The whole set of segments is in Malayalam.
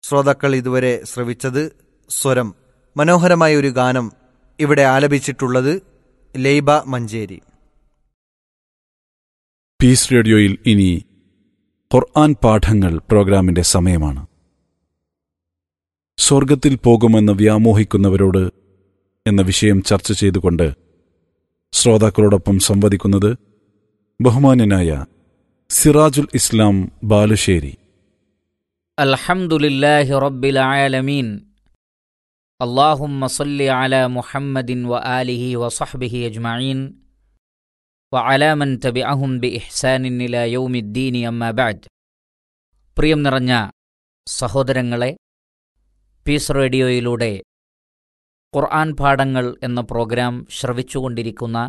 ശ്രോതാക്കൾ ഇതുവരെ ശ്രവിച്ചത് സ്വരം മനോഹരമായ ഒരു ഗാനം ഇവിടെ ആലപിച്ചിട്ടുള്ളത് ലൈബ മഞ്ചേരി പീസ് റേഡിയോയിൽ ഇനി ഖുർആൻ പാഠങ്ങൾ പ്രോഗ്രാമിന്റെ സമയമാണ് സ്വർഗത്തിൽ പോകുമെന്ന് വ്യാമോഹിക്കുന്നവരോട് എന്ന വിഷയം ചർച്ച ചെയ്തുകൊണ്ട് ശ്രോതാക്കളോടൊപ്പം സംവദിക്കുന്നത് ബഹുമാന്യനായ സിറാജുൽ ഇസ്ലാം ബാലുശ്ശേരി الحمد لله رب العالمين اللهم صل على محمد وآله وصحبه أجمعين وعلى من تبعهم بإحسان إلى يوم الدين أما بعد പ്രിയം നിറഞ്ഞ സഹോദരങ്ങളെ പീസ് റേഡിയോയിലൂടെ ഖുർആൻ പാഠങ്ങൾ എന്ന പ്രോഗ്രാം ശ്രവിച്ചുകൊണ്ടിരിക്കുന്ന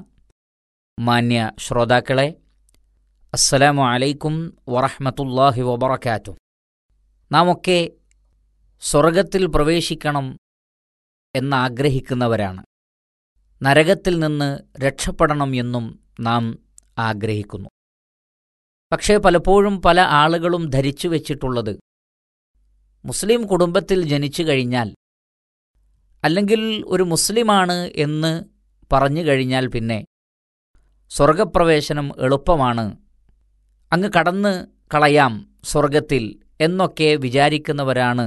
മാന്യ ശ്രോതാക്കളെ അസ്സലാമു അലൈക്കും വറഹ്മത്തുള്ളാഹി വബറകാതുഹു നാം ഒക്കെ സ്വർഗത്തിൽ പ്രവേശിക്കണം എന്നാഗ്രഹിക്കുന്നവരാണ് നരകത്തിൽ നിന്ന് രക്ഷപ്പെടണം എന്നും നാം ആഗ്രഹിക്കുന്നു പക്ഷേ പലപ്പോഴും പല ആളുകളും ധരിച്ചു വച്ചിട്ടുള്ളത് മുസ്ലിം കുടുംബത്തിൽ ജനിച്ചു കഴിഞ്ഞാൽ അല്ലെങ്കിൽ ഒരു മുസ്ലിമാണ് എന്ന് പറഞ്ഞു കഴിഞ്ഞാൽ പിന്നെ സ്വർഗപ്രവേശനം എളുപ്പമാണ് അങ്ങ് കടന്ന് കളയാം സ്വർഗത്തിൽ എന്നൊക്കെ വിചാരിക്കുന്നവരാണ്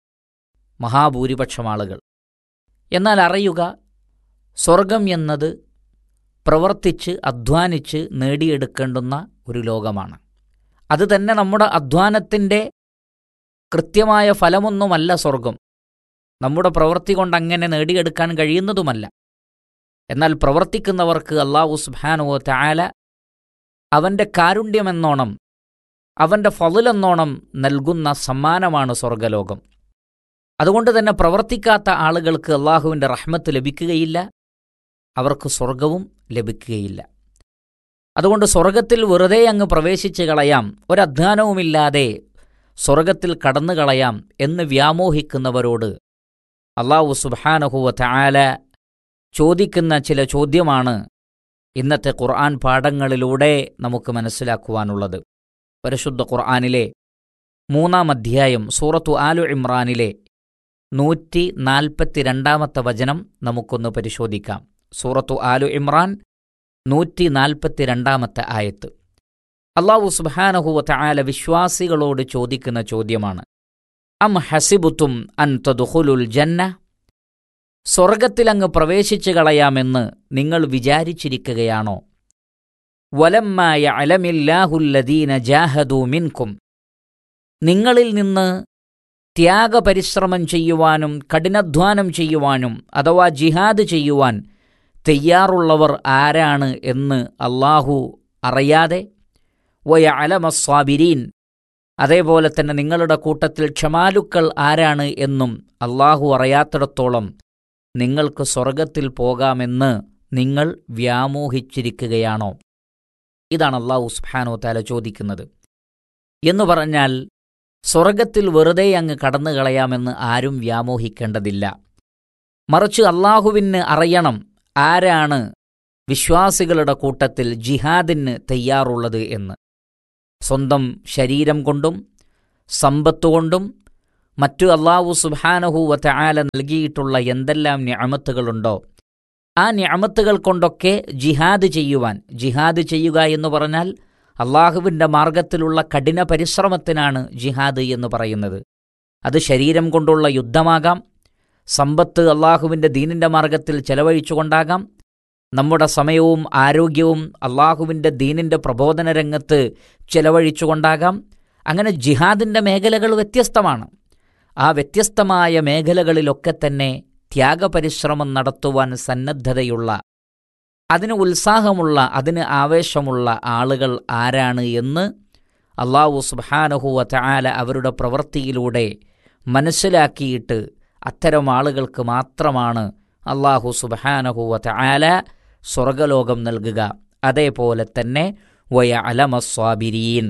മഹാഭൂരിപക്ഷം ആളുകൾ എന്നാൽ അറിയുക സ്വർഗം എന്നത് പ്രവർത്തിച്ച് അധ്വാനിച്ച് നേടിയെടുക്കേണ്ടുന്ന ഒരു ലോകമാണ് അത് തന്നെ നമ്മുടെ അധ്വാനത്തിൻ്റെ കൃത്യമായ ഫലമൊന്നുമല്ല സ്വർഗം നമ്മുടെ പ്രവൃത്തി കൊണ്ട് അങ്ങനെ നേടിയെടുക്കാൻ കഴിയുന്നതുമല്ല എന്നാൽ പ്രവർത്തിക്കുന്നവർക്ക് അള്ളാഹു സുബ്ഹാനുവോ തായാല അവൻ്റെ കാരുണ്യമെന്നോണം അവൻ്റെ ഫതിലെന്നോണം നൽകുന്ന സമ്മാനമാണ് സ്വർഗലോകം അതുകൊണ്ട് തന്നെ പ്രവർത്തിക്കാത്ത ആളുകൾക്ക് അള്ളാഹുവിൻ്റെ റഹ്മത്ത് ലഭിക്കുകയില്ല അവർക്ക് സ്വർഗവും ലഭിക്കുകയില്ല അതുകൊണ്ട് സ്വർഗത്തിൽ വെറുതെ അങ്ങ് പ്രവേശിച്ച് കളയാം ഒരധ്വാനവുമില്ലാതെ സ്വർഗത്തിൽ കടന്നു കളയാം എന്ന് വ്യാമോഹിക്കുന്നവരോട് അള്ളാഹു സുബാനഹുവ തായാല ചോദിക്കുന്ന ചില ചോദ്യമാണ് ഇന്നത്തെ ഖുർആൻ പാഠങ്ങളിലൂടെ നമുക്ക് മനസ്സിലാക്കുവാനുള്ളത് പരിശുദ്ധ ഖുർആാനിലെ മൂന്നാം അധ്യായം സൂറത്തു ആലു ഇമ്രാനിലെ നൂറ്റി നാൽപ്പത്തിരണ്ടാമത്തെ വചനം നമുക്കൊന്ന് പരിശോധിക്കാം സൂറത്തു ആലു ഇമ്രാൻ നൂറ്റി നാൽപ്പത്തിരണ്ടാമത്തെ ആയത്ത് അള്ളാഹു സുബാനഹുവ തആല വിശ്വാസികളോട് ചോദിക്കുന്ന ചോദ്യമാണ് അം ഹസിബുത്തും അൻ തദുഖുലുൽ ജന്ന സ്വർഗത്തിലങ്ങ് പ്രവേശിച്ചു കളയാമെന്ന് നിങ്ങൾ വിചാരിച്ചിരിക്കുകയാണോ വലമ്മായ അലമില്ലാഹുല്ലദീന ജാഹദൂ മിൻകും നിങ്ങളിൽ നിന്ന് ത്യാഗപരിശ്രമം ചെയ്യുവാനും കഠിനാധ്വാനം ചെയ്യുവാനും അഥവാ ജിഹാദ് ചെയ്യുവാൻ തയ്യാറുള്ളവർ ആരാണ് എന്ന് അള്ളാഹു അറിയാതെ വയ അലമസ്വാബിരീൻ അതേപോലെ തന്നെ നിങ്ങളുടെ കൂട്ടത്തിൽ ക്ഷമാലുക്കൾ ആരാണ് എന്നും അള്ളാഹു അറിയാത്തിടത്തോളം നിങ്ങൾക്ക് സ്വർഗത്തിൽ പോകാമെന്ന് നിങ്ങൾ വ്യാമോഹിച്ചിരിക്കുകയാണോ ഇതാണ് അള്ളാഹു സുബ്ഹാനോ താല ചോദിക്കുന്നത് എന്നു പറഞ്ഞാൽ സ്വർഗത്തിൽ വെറുതെ അങ്ങ് കടന്നു കളയാമെന്ന് ആരും വ്യാമോഹിക്കേണ്ടതില്ല മറിച്ച് അള്ളാഹുവിന് അറിയണം ആരാണ് വിശ്വാസികളുടെ കൂട്ടത്തിൽ ജിഹാദിന് തയ്യാറുള്ളത് എന്ന് സ്വന്തം ശരീരം കൊണ്ടും സമ്പത്തുകൊണ്ടും മറ്റു അള്ളാഹു സുബാനഹു വതആല നൽകിയിട്ടുള്ള എന്തെല്ലാം ഞാമത്തുകളുണ്ടോ ആ ഞാമത്തുകൾ കൊണ്ടൊക്കെ ജിഹാദ് ചെയ്യുവാൻ ജിഹാദ് ചെയ്യുക എന്ന് പറഞ്ഞാൽ അള്ളാഹുവിൻ്റെ മാർഗത്തിലുള്ള കഠിന പരിശ്രമത്തിനാണ് ജിഹാദ് എന്ന് പറയുന്നത് അത് ശരീരം കൊണ്ടുള്ള യുദ്ധമാകാം സമ്പത്ത് അള്ളാഹുവിൻ്റെ ദീനിൻ്റെ മാർഗത്തിൽ ചെലവഴിച്ചുകൊണ്ടാകാം നമ്മുടെ സമയവും ആരോഗ്യവും അള്ളാഹുവിൻ്റെ ദീനിൻ്റെ പ്രബോധന രംഗത്ത് ചെലവഴിച്ചുകൊണ്ടാകാം അങ്ങനെ ജിഹാദിൻ്റെ മേഖലകൾ വ്യത്യസ്തമാണ് ആ വ്യത്യസ്തമായ മേഖലകളിലൊക്കെ തന്നെ ത്യാഗപരിശ്രമം നടത്തുവാൻ സന്നദ്ധതയുള്ള അതിന് ഉത്സാഹമുള്ള അതിന് ആവേശമുള്ള ആളുകൾ ആരാണ് എന്ന് അള്ളാഹു സുബാനഹുവ ചായാല അവരുടെ പ്രവൃത്തിയിലൂടെ മനസ്സിലാക്കിയിട്ട് അത്തരം ആളുകൾക്ക് മാത്രമാണ് അള്ളാഹു സുബാനഹുവ ചായാല സ്വർഗലോകം നൽകുക അതേപോലെ തന്നെ വയ അലമസ്വാബിരീൻ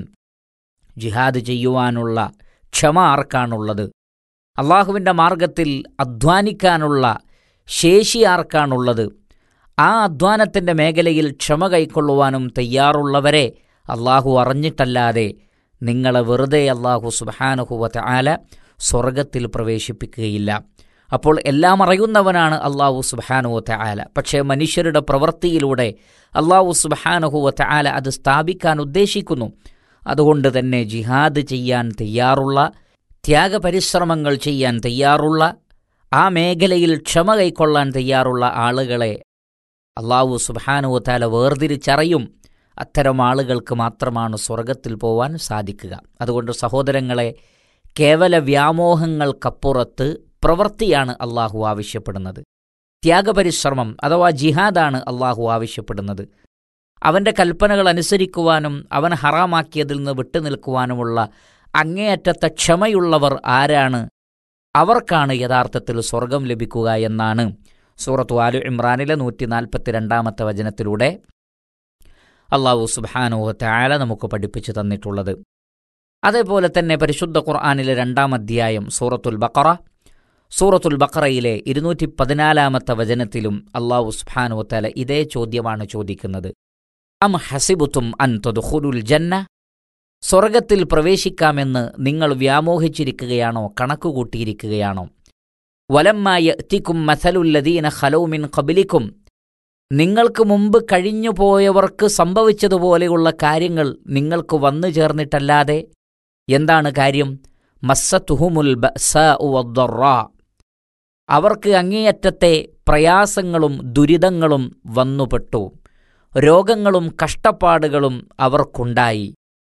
ജിഹാദ് ചെയ്യുവാനുള്ള ക്ഷമ ആർക്കാണുള്ളത് അള്ളാഹുവിൻ്റെ മാർഗത്തിൽ അധ്വാനിക്കാനുള്ള ശേഷി ആർക്കാണുള്ളത് ആ അധ്വാനത്തിൻ്റെ മേഖലയിൽ ക്ഷമ കൈക്കൊള്ളുവാനും തയ്യാറുള്ളവരെ അള്ളാഹു അറിഞ്ഞിട്ടല്ലാതെ നിങ്ങളെ വെറുതെ അള്ളാഹു സുബാനുഹുവത്ത ആല സ്വർഗത്തിൽ പ്രവേശിപ്പിക്കുകയില്ല അപ്പോൾ എല്ലാം അറിയുന്നവനാണ് അള്ളാഹു സുബാനുവത്ത ആല പക്ഷേ മനുഷ്യരുടെ പ്രവൃത്തിയിലൂടെ അള്ളാഹു സുബാനുഹുവത്ത ആല അത് സ്ഥാപിക്കാൻ ഉദ്ദേശിക്കുന്നു അതുകൊണ്ട് തന്നെ ജിഹാദ് ചെയ്യാൻ തയ്യാറുള്ള ത്യാഗപരിശ്രമങ്ങൾ ചെയ്യാൻ തയ്യാറുള്ള ആ മേഖലയിൽ ക്ഷമ കൈക്കൊള്ളാൻ തയ്യാറുള്ള ആളുകളെ അള്ളാഹു സുബാനുവത്താല വേർതിരിച്ചറിയും അത്തരം ആളുകൾക്ക് മാത്രമാണ് സ്വർഗത്തിൽ പോവാൻ സാധിക്കുക അതുകൊണ്ട് സഹോദരങ്ങളെ കേവല വ്യാമോഹങ്ങൾക്കപ്പുറത്ത് പ്രവൃത്തിയാണ് അള്ളാഹു ആവശ്യപ്പെടുന്നത് ത്യാഗപരിശ്രമം അഥവാ ജിഹാദാണ് അള്ളാഹു ആവശ്യപ്പെടുന്നത് അവൻ്റെ കൽപ്പനകൾ അനുസരിക്കുവാനും അവൻ ഹറാമാക്കിയതിൽ നിന്ന് വിട്ടുനിൽക്കുവാനുമുള്ള അങ്ങേയറ്റത്തെ ക്ഷമയുള്ളവർ ആരാണ് അവർക്കാണ് യഥാർത്ഥത്തിൽ സ്വർഗം ലഭിക്കുക എന്നാണ് സൂറത്തു ആലു ഇമ്രാനിലെ നൂറ്റി നാൽപ്പത്തിരണ്ടാമത്തെ വചനത്തിലൂടെ അള്ളാഹു സുബാനുഹത്തെ ആല നമുക്ക് പഠിപ്പിച്ചു തന്നിട്ടുള്ളത് അതേപോലെ തന്നെ പരിശുദ്ധ ഖുർആാനിലെ രണ്ടാം അധ്യായം സൂറത്തുൽ ബക്കറ സൂറത്തുൽ ബക്കറയിലെ ഇരുന്നൂറ്റി പതിനാലാമത്തെ വചനത്തിലും അള്ളാഹു സുബാനുവത്തല ഇതേ ചോദ്യമാണ് ചോദിക്കുന്നത് അം ഹസിബുത്തും അൻ തൊതുഹുലുൽ ജന്ന സ്വർഗത്തിൽ പ്രവേശിക്കാമെന്ന് നിങ്ങൾ വ്യാമോഹിച്ചിരിക്കുകയാണോ കണക്കുകൂട്ടിയിരിക്കുകയാണോ വലമ്മായ എത്തിക്കും മസലുല്ലദീന ഹലൗമിൻ കബിലിക്കും നിങ്ങൾക്ക് മുമ്പ് കഴിഞ്ഞു പോയവർക്ക് സംഭവിച്ചതുപോലെയുള്ള കാര്യങ്ങൾ നിങ്ങൾക്ക് വന്നു ചേർന്നിട്ടല്ലാതെ എന്താണ് കാര്യം മസ്സത്തുഹുമുൽ ബഅ്സാഉ അവർക്ക് അങ്ങേയറ്റത്തെ പ്രയാസങ്ങളും ദുരിതങ്ങളും വന്നുപെട്ടു രോഗങ്ങളും കഷ്ടപ്പാടുകളും അവർക്കുണ്ടായി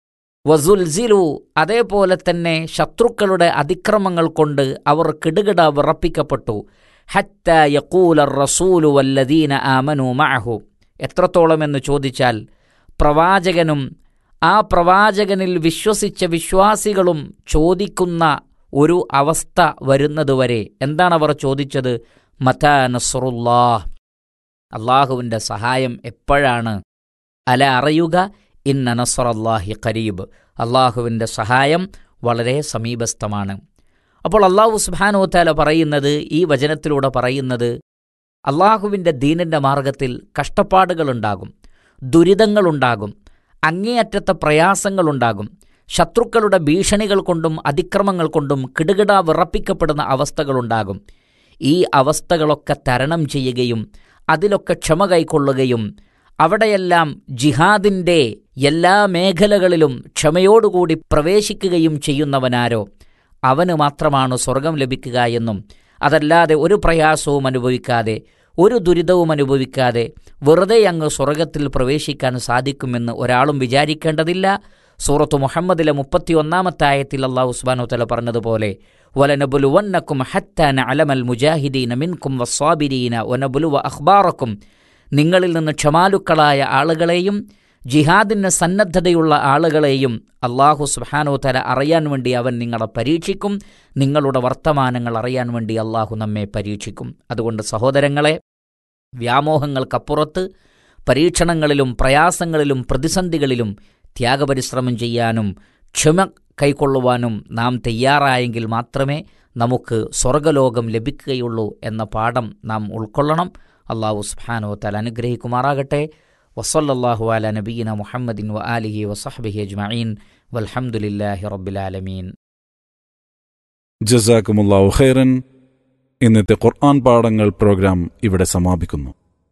വസുൽസിലു അതേപോലെ തന്നെ ശത്രുക്കളുടെ അതിക്രമങ്ങൾ കൊണ്ട് അവർ കിടുകിട വിറപ്പിക്കപ്പെട്ടു ഹത്ത യക്കൂല റസൂലു വല്ലദീന ആമനു മഅഹു എത്രത്തോളം എന്ന് ചോദിച്ചാൽ പ്രവാചകനും ആ പ്രവാചകനിൽ വിശ്വസിച്ച വിശ്വാസികളും ചോദിക്കുന്ന ഒരു അവസ്ഥ വരുന്നതുവരെ എന്താണ് അവർ ചോദിച്ചത് മതാ നസ്റുല്ലാഹ് അള്ളാഹുവിൻ്റെ സഹായം എപ്പോഴാണ് അല അറിയുക ഇന്ന നസറല്ലാഹി കരീബ് അള്ളാഹുവിൻ്റെ സഹായം വളരെ സമീപസ്ഥമാണ് അപ്പോൾ അള്ളാഹു സുബാനോത്താല പറയുന്നത് ഈ വചനത്തിലൂടെ പറയുന്നത് അള്ളാഹുവിൻ്റെ ദീനിൻ്റെ മാർഗത്തിൽ കഷ്ടപ്പാടുകളുണ്ടാകും ദുരിതങ്ങളുണ്ടാകും അങ്ങേയറ്റത്തെ പ്രയാസങ്ങളുണ്ടാകും ശത്രുക്കളുടെ ഭീഷണികൾ കൊണ്ടും അതിക്രമങ്ങൾ കൊണ്ടും കിടുകിട വിറപ്പിക്കപ്പെടുന്ന അവസ്ഥകളുണ്ടാകും ഈ അവസ്ഥകളൊക്കെ തരണം ചെയ്യുകയും അതിലൊക്കെ ക്ഷമ കൈക്കൊള്ളുകയും അവിടെയെല്ലാം ജിഹാദിൻ്റെ എല്ലാ മേഖലകളിലും ക്ഷമയോടുകൂടി പ്രവേശിക്കുകയും ചെയ്യുന്നവനാരോ അവന് മാത്രമാണ് സ്വർഗം ലഭിക്കുക എന്നും അതല്ലാതെ ഒരു പ്രയാസവും അനുഭവിക്കാതെ ഒരു ദുരിതവും അനുഭവിക്കാതെ വെറുതെ അങ്ങ് സ്വർഗത്തിൽ പ്രവേശിക്കാൻ സാധിക്കുമെന്ന് ഒരാളും വിചാരിക്കേണ്ടതില്ല സൂറത്ത് മുഹമ്മദിലെ മുപ്പത്തിയൊന്നാമത്തെ ആയത്തിൽ അള്ളാഹു ഉസ്മാനു തല പറഞ്ഞതുപോലെ വലനബുലുവന്നക്കും ഹത്താന അലമൽ മുജാഹിദീന മിൻകും വസ്വാബിരീന വനബുലുവ അഖ്ബാറക്കും നിങ്ങളിൽ നിന്ന് ക്ഷമാലുക്കളായ ആളുകളെയും ജിഹാദിന് സന്നദ്ധതയുള്ള ആളുകളെയും അള്ളാഹു സുബാനോ തല അറിയാൻ വേണ്ടി അവൻ നിങ്ങളെ പരീക്ഷിക്കും നിങ്ങളുടെ വർത്തമാനങ്ങൾ അറിയാൻ വേണ്ടി അള്ളാഹു നമ്മെ പരീക്ഷിക്കും അതുകൊണ്ട് സഹോദരങ്ങളെ വ്യാമോഹങ്ങൾക്കപ്പുറത്ത് പരീക്ഷണങ്ങളിലും പ്രയാസങ്ങളിലും പ്രതിസന്ധികളിലും ത്യാഗപരിശ്രമം ചെയ്യാനും ക്ഷമ കൈക്കൊള്ളുവാനും നാം തയ്യാറായെങ്കിൽ മാത്രമേ നമുക്ക് സ്വർഗലോകം ലഭിക്കുകയുള്ളൂ എന്ന പാഠം നാം ഉൾക്കൊള്ളണം അള്ളാഹു സുബാനോ തല അനുഗ്രഹിക്കുമാറാകട്ടെ വസല്ലാഹു അല നബീന മുഹമ്മദിൻ വ ആലിഹി വസഹബിഹി അജ്മഈൻ വൽഹംദുലില്ലാഹി റബ്ബിലാലമീൻ ജസാക്കുമുല്ലാഹു ഖൈറൻ ഇന്നത്തെ ഖുർആൻ പാഠങ്ങൾ പ്രോഗ്രാം ഇവിടെ സമാപിക്കുന്നു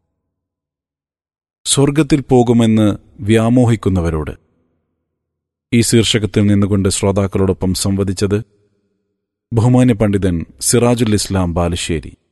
സ്വർഗത്തിൽ പോകുമെന്ന് വ്യാമോഹിക്കുന്നവരോട് ഈ ശീർഷകത്തിൽ നിന്നുകൊണ്ട് ശ്രോതാക്കളോടൊപ്പം സംവദിച്ചത് ബഹുമാന്യ പണ്ഡിതൻ സിറാജുൽ ഇസ്ലാം ബാലുശ്ശേരി